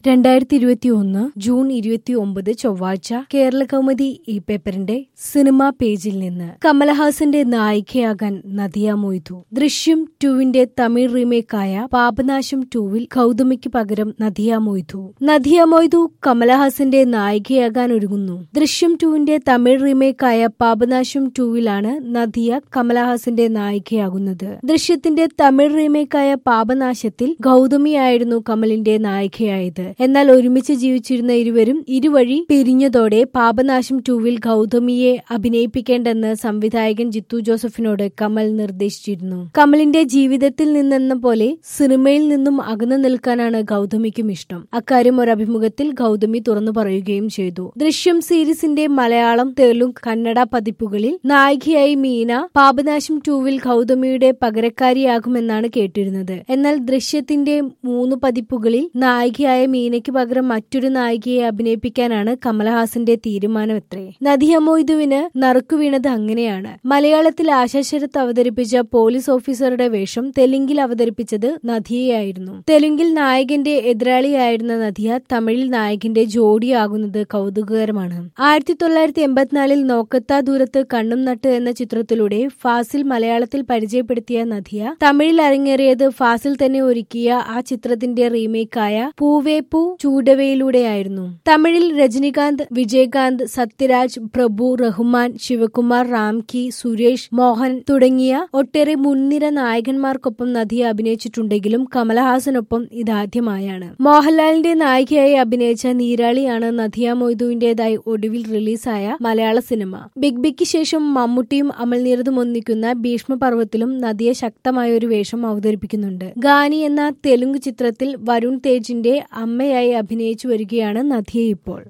രണ്ടായിരത്തി ഇരുപത്തി ഒന്ന് ജൂൺ ഇരുപത്തി ഒമ്പത് ചൊവ്വാഴ്ച കേരള കൗമുദി ഈ പേപ്പറിന്റെ സിനിമാ പേജിൽ നിന്ന് കമലഹാസന്റെ നായികയാകാൻ നദിയ മൊയ്തു ദൃശ്യം ടുവിന്റെ തമിഴ് റീമേക്കായ പാപനാശം ടുവിൽ ഗൗതമിക്ക് പകരം നദിയ മൊയ്തു നദിയ മൊയ്തു കമലഹാസന്റെ നായികയാകാൻ ഒരുങ്ങുന്നു ദൃശ്യം ടുവിന്റെ തമിഴ് റീമേക്കായ പാപനാശം ടുവിലാണ് നദിയ കമലഹാസന്റെ നായികയാകുന്നത് ദൃശ്യത്തിന്റെ തമിഴ് റീമേക്കായ പാപനാശത്തിൽ ഗൗതമിയായിരുന്നു കമലിന്റെ നായികയായത് എന്നാൽ ഒരുമിച്ച് ജീവിച്ചിരുന്ന ഇരുവരും ഇരുവഴി പിരിഞ്ഞതോടെ പാപനാശം ടൂവിൽ ഗൗതമിയെ അഭിനയിപ്പിക്കേണ്ടെന്ന് സംവിധായകൻ ജിത്തു ജോസഫിനോട് കമൽ നിർദ്ദേശിച്ചിരുന്നു കമലിന്റെ ജീവിതത്തിൽ നിന്നെന്ന പോലെ സിനിമയിൽ നിന്നും അകന്നു നിൽക്കാനാണ് ഗൗതമിക്കും ഇഷ്ടം അക്കാര്യം ഒരു അഭിമുഖത്തിൽ ഗൗതമി തുറന്നു പറയുകയും ചെയ്തു ദൃശ്യം സീരീസിന്റെ മലയാളം തെലുങ്ക് കന്നഡ പതിപ്പുകളിൽ നായികയായി മീന പാപനാശം ടൂവിൽ ഗൗതമിയുടെ പകരക്കാരിയാകുമെന്നാണ് കേട്ടിരുന്നത് എന്നാൽ ദൃശ്യത്തിന്റെ മൂന്ന് പതിപ്പുകളിൽ നായികയായ മീനയ്ക്ക് പകരം മറ്റൊരു നായികയെ അഭിനയിപ്പിക്കാനാണ് കമലഹാസന്റെ തീരുമാനമത്രേ നദിയ മൊയ്തുവിന് നറുക്കു വീണത് അങ്ങനെയാണ് മലയാളത്തിൽ ആശാശരത്ത് അവതരിപ്പിച്ച പോലീസ് ഓഫീസറുടെ വേഷം തെലുങ്കിൽ അവതരിപ്പിച്ചത് നദിയയായിരുന്നു തെലുങ്കിൽ നായകന്റെ എതിരാളിയായിരുന്ന നദിയ തമിഴിൽ നായകന്റെ ജോഡിയാകുന്നത് കൗതുകകരമാണ് ആയിരത്തി തൊള്ളായിരത്തി എൺപത്തിനാലിൽ നോക്കത്താ ദൂരത്ത് കണ്ണും നട്ട് എന്ന ചിത്രത്തിലൂടെ ഫാസിൽ മലയാളത്തിൽ പരിചയപ്പെടുത്തിയ നദിയ തമിഴിൽ അരങ്ങേറിയത് ഫാസിൽ തന്നെ ഒരുക്കിയ ആ ചിത്രത്തിന്റെ റീമേക്കായ പൂവേപ്പു ചൂടവയിലൂടെയായിരുന്നു തമിഴിൽ രജനികാന്ത് വിജയകാന്ത് സത്യരാജ് പ്രഭു റഹ്മാൻ ശിവകുമാർ റാംകി സുരേഷ് മോഹൻ തുടങ്ങിയ ഒട്ടേറെ മുൻനിര നായകന്മാർക്കൊപ്പം നദിയ അഭിനയിച്ചിട്ടുണ്ടെങ്കിലും കമലഹാസനൊപ്പം ഇതാദ്യമായാണ് മോഹൻലാലിന്റെ നായികയായി അഭിനയിച്ച നീരാളിയാണ് നദിയ മൊയ്തുവിന്റേതായി ഒടുവിൽ റിലീസായ മലയാള സിനിമ ബിഗ് ബിക്ക് ശേഷം മമ്മൂട്ടിയും അമൽനീരതും ഒന്നിക്കുന്ന ഭീഷ്മപർവത്തിലും നദിയ ശക്തമായ ഒരു വേഷം അവതരിപ്പിക്കുന്നുണ്ട് ഗാനി എന്ന തെലുങ്ക് ചിത്രത്തിൽ വരുൺ തേജിന്റെ അമ്മയായി അഭിനയിച്ചു വരികയാണ് നദിയ ഇപ്പോൾ